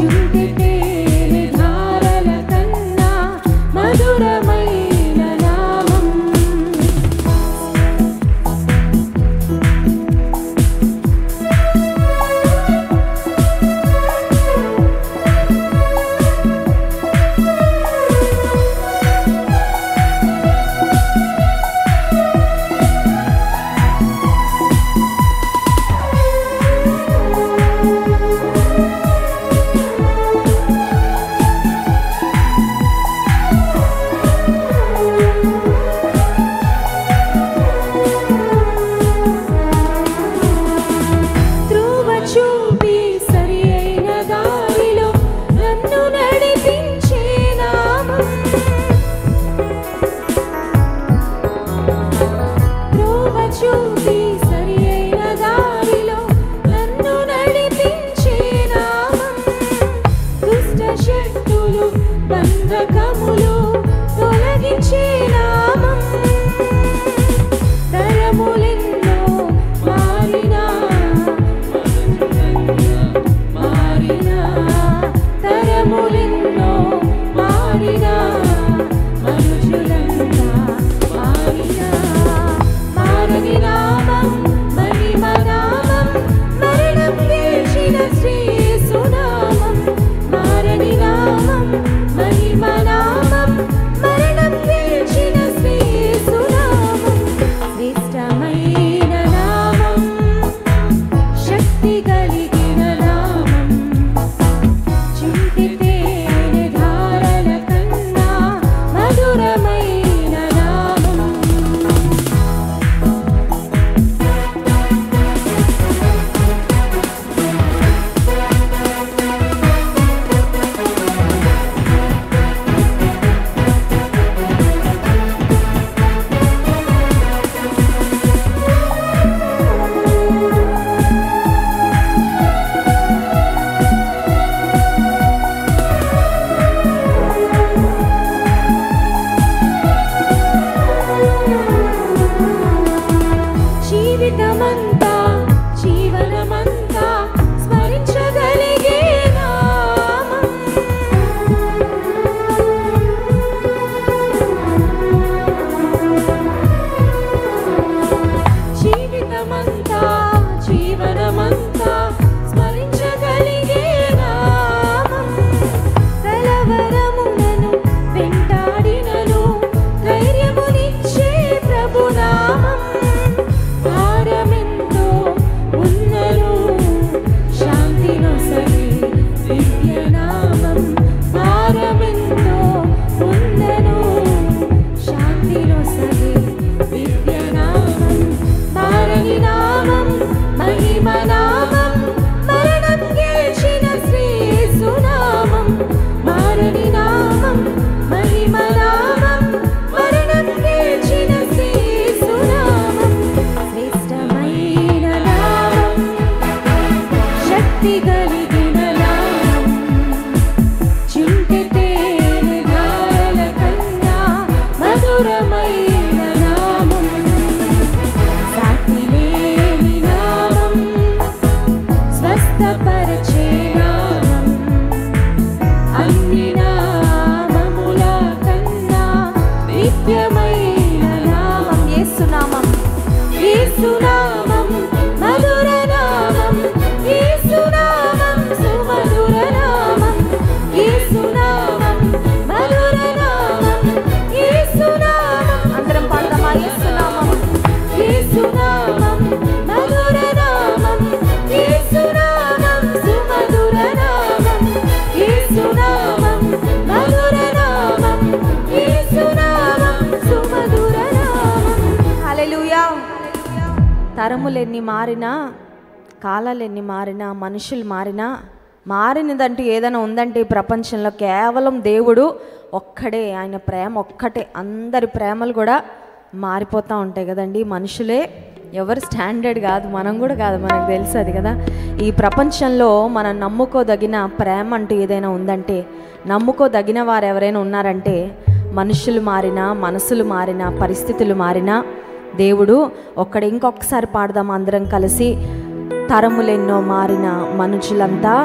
చింతితే ధారల కన్నా మధురమైన నామం త్రువ చూపి సరి అయిన దారిలో నన్ను నడిపించే నామం త్రువ చూపి సరి అయిన దారిలో నన్ను నడిపించే నామం దుష్ట శక్తులు బంధకములు తొలగించే నామం తరములెన్నో మారినా మారినా తరములెన్నో మారినా మనుషులంతా మారినా మారని నామం మహిమ నామం మరణం గెలిచిన శ్రీయేసునామం మారని నామం మహిమ నామం మరణం గెలిచిన శ్రీయేసునామం శ్రేష్టమైన నామం శక్తి కలిగిన నామం చింతితే ధారల కన్నా మధురమైన నామం జీవితమంతా జీవనమంతా స్మరించగలిగే నామం జీవితమంతా జీవనమంతా స్మరించగలిగే నామం కలవరములను వెంటాడినను ధైర్యమునిచ్చే ప్రభునామం భారమెంతో ఉన్నను శాంతినొసగే దివ్యనామం భారమెంతో ఉన్నను శాంతినొసగే దివ్యనామం మారని నామం మహిమ నామం మరణం గెలిచిన శ్రీయేసునామం మారని నామం మహిమ నామం మరణం గెలిచిన శ్రీయేసునామం శ్రేష్టమైన నామం శక్తి కలిగిన నామం చింతితే ధారల కన్నా మధురమైన నామం సాటి లేని నామం స్వస్థపరచే నామం అన్ని నామముల కన్నా నిత్యమైన నామం యేసునామం యేసునామం మధుర నామం యేసునామం సుమధుర నామం యేసునామం మధుర నామం యేసునామం అందరం పాడదామా యేసునామం యేసునామం మధుర నామం యేసునామం సుమధుర నామం యేసునామం మధుర నామం యేసునామం సుమధుర నామం హల్లెలూయా తరములెన్ని మారినా కాలాలెన్ని మారినా మనుషులు మారినా మారినదంటూ ఏదైనా ఉందంటే ఈ ప్రపంచంలో కేవలం దేవుడు ఒక్కడే ఆయన ప్రేమ ఒక్కటే అందరి ప్రేమలు కూడా మారిపోతూ ఉంటాయి కదండి మనుషులే ఎవరు స్టాండర్డ్ కాదు మనం కూడా కాదు మనకు తెలుసు అది కదా ఈ ప్రపంచంలో మనం నమ్ముకోదగిన ప్రేమ అంటూ ఏదైనా ఉందంటే నమ్ముకోదగిన వారు ఎవరైనా ఉన్నారంటే మనుషులు మారినా మనసులు మారినా పరిస్థితులు మారినా దేవుడు ఒక్కడ ఇంకొకసారి పాడదాం అందరం కలిసి తరములెన్నో మారిన మనుషులంతా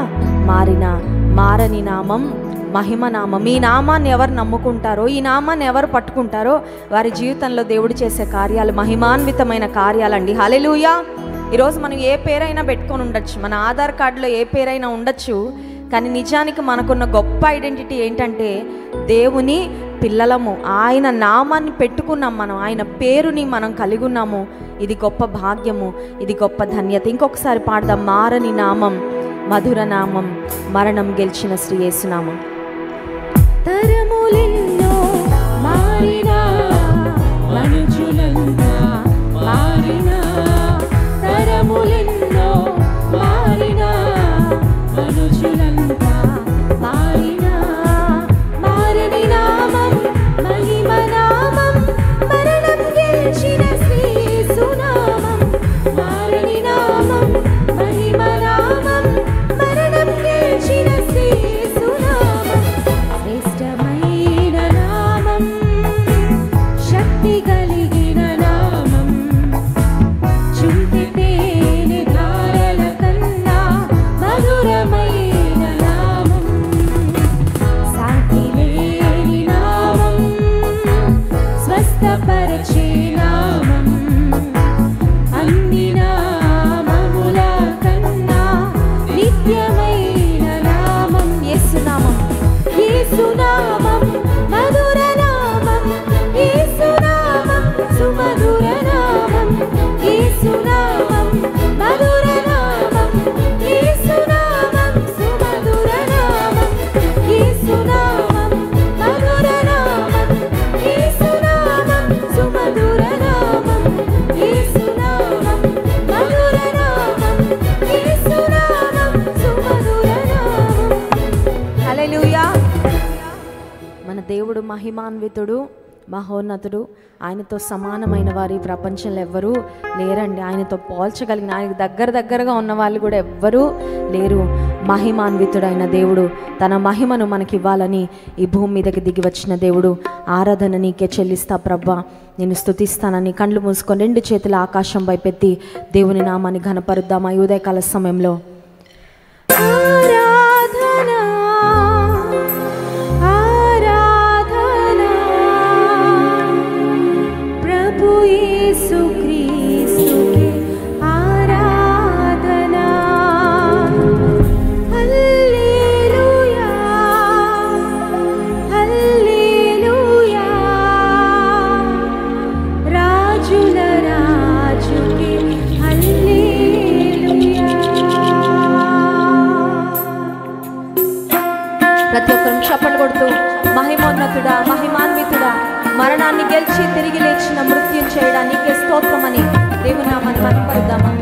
మారిన మారని నామం మహిమ నామం ఈ నామాన్ని ఎవరు నమ్ముకుంటారో ఈ నామాన్ని ఎవరు పట్టుకుంటారో వారి జీవితంలో దేవుడు చేసే కార్యాలు మహిమాన్వితమైన కార్యాలండి హలెలుయా ఈరోజు మనం ఏ పేరైనా పెట్టుకొని ఉండొచ్చు మన ఆధార్ కార్డులో ఏ పేరైనా ఉండొచ్చు కానీ నిజానికి మనకున్న గొప్ప ఐడెంటిటీ ఏంటంటే దేవుని పిల్లలము ఆయన నామాన్ని పెట్టుకున్నాం మనం ఆయన పేరుని మనం కలిగి ఉన్నాము ఇది గొప్ప భాగ్యము ఇది గొప్ప ధన్యత ఇంకొకసారి పాడదాం మారని నామం మధుర నామం మరణం గెలిచిన శ్రీ యేసునామం తరములెన్నో మారినా మనుషులంతా మారినా తరములెన్నో మారినా మనుషులంతా మారినా మారని నామం మహిమ నామం మరణం గెలిచిన శ్రీ సునామం మారని నామం మహిమ నామం మరణం గెలిచిన శ్రీ సునామం శ్రేష్టమైన నామం శక్తి కలిగిన నామం చుంటితేనె ధారల కన్నా మధురమైన నామం సాటి లేని నామం స్వస్థపరచే నామం అన్ని నామముల కన్నా నిత్యమైన నామం యేసునామం యేసునామం మధుర నామం యేసునామం సుమధుర నామం యేసునామం మధుర నామం యేసునామం సుమధుర నామం యేసునామం మధుర నామం యేసునామం సుమధుర నామం యేసునామం మధుర నామం యేసునామం సుమధుర నామం హల్లెలూయా మన దేవుడు మహిమాన్వితుడు మహోన్నతుడు ఆయనతో సమానమైన వారి ఈ ప్రపంచంలో ఎవ్వరూ లేరండి ఆయనతో పోల్చగలిగిన ఆయనకు దగ్గర దగ్గరగా ఉన్న వాళ్ళు కూడా ఎవ్వరూ లేరు మహిమాన్వితుడైన దేవుడు తన మహిమను మనకి ఇవ్వాలని ఈ భూమి మీదకి దిగి వచ్చిన దేవుడు ఆరాధన నీకే చెల్లిస్తా ప్రవ్వా నేను స్తుతిస్తానని కండ్లు మూసుకొని రెండు చేతుల ఆకాశం వైపెత్తి దేవుని నామాన్ని ఘనపరుద్దాం ఈ ఉదయకాల సమయంలో ఆరాధనా ఆరాధనా ప్రభు యేసుక్రీస్తుకే ఆరాధనా హల్లెలూయా హల్లెలూయా రాజుల రాజుకే హల్లెలూయా ప్రతి ఒక్కరు చప్పట్లు కొడుతూ మహిమోన్నతుడా మహిమాన్వితుడా మరణాన్ని గెలిచి తిరిగి లేచిన మృత్యుం చేయడానికి స్తోత్రమని దేవుని నామాన్ని మహిమపరుద్దామా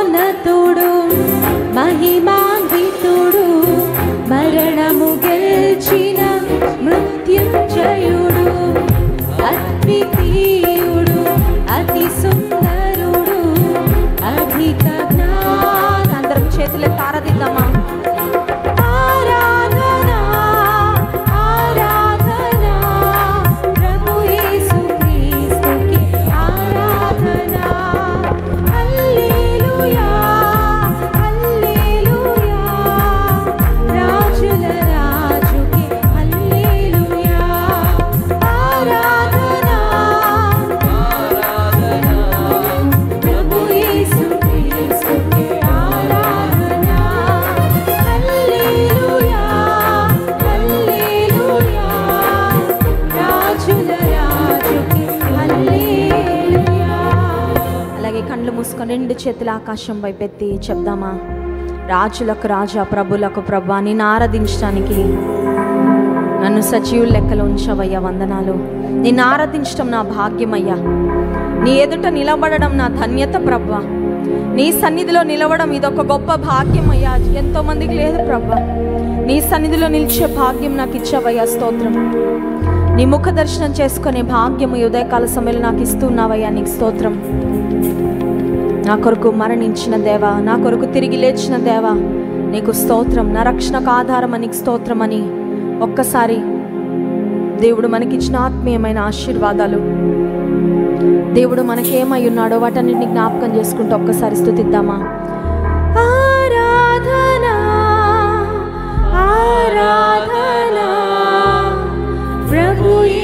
మహోన్నతుడు మహిమాన్వితుడు మరణము గెలిచిన మృత్యుంజయుడు అద్వితీయుడు అతి సుందరుడు అధిక జ్ఞాన అందరం చేతులు తారదిద్దామా ఆరాధన ఆరాధన ప్రభు యేసుక్రీస్తుకి ఆరాధన హల్లెలూయా హల్లెలూయా రాజుల రాజుకి హల్లెలూయా ఆరాధన ప్రభు యేసుక్రీస్తుకి ఆరాధన హల్లెలూయా హల్లెలూయా రాజుల రాజుకి హల్లెలూయా అలాగే కళ్ళు మూసుకొని రెండు చేతుల ఆకాశం వైపెత్తి చెప్దామా రాజులకు రాజా ప్రభులకు ప్రభా నేను ఆరాధించడానికి నన్ను సజీవుల లెక్కలో ఉంచవయ్యా వందనాలు నిన్ను ఆరాధించడం నా భాగ్యమయ్యా నీ ఎదుట నిలబడడం నా ధన్యత ప్రభా నీ సన్నిధిలో నిలవడం ఇదొక గొప్ప భాగ్యం అయ్యా ఎంతో మందికి లేదు ప్రభా నీ సన్నిధిలో నిలిచే భాగ్యం నాకు ఇచ్చావయ్యా స్తోత్రం నీ ముఖ దర్శనం చేసుకునే భాగ్యము ఈ ఉదయకాల సమయంలో నాకు ఇస్తున్నావయ్యా నీకు స్తోత్రం నా కొరకు మరణించిన దేవా నా కొరకు తిరిగి లేచిన దేవా నీకు స్తోత్రం నా రక్షణకు ఆధారం నీకు స్తోత్రం అని ఒక్కసారి దేవుడు మనకిచ్చిన ఆత్మీయమైన ఆశీర్వాదాలు దేవుడు మనకేమై ఉన్నాడో వాటన్నిటిని జ్ఞాపకం చేసుకుంటూ ఒక్కసారి స్థుతిద్దామా ఆరాధన ఆరాధన ప్రభు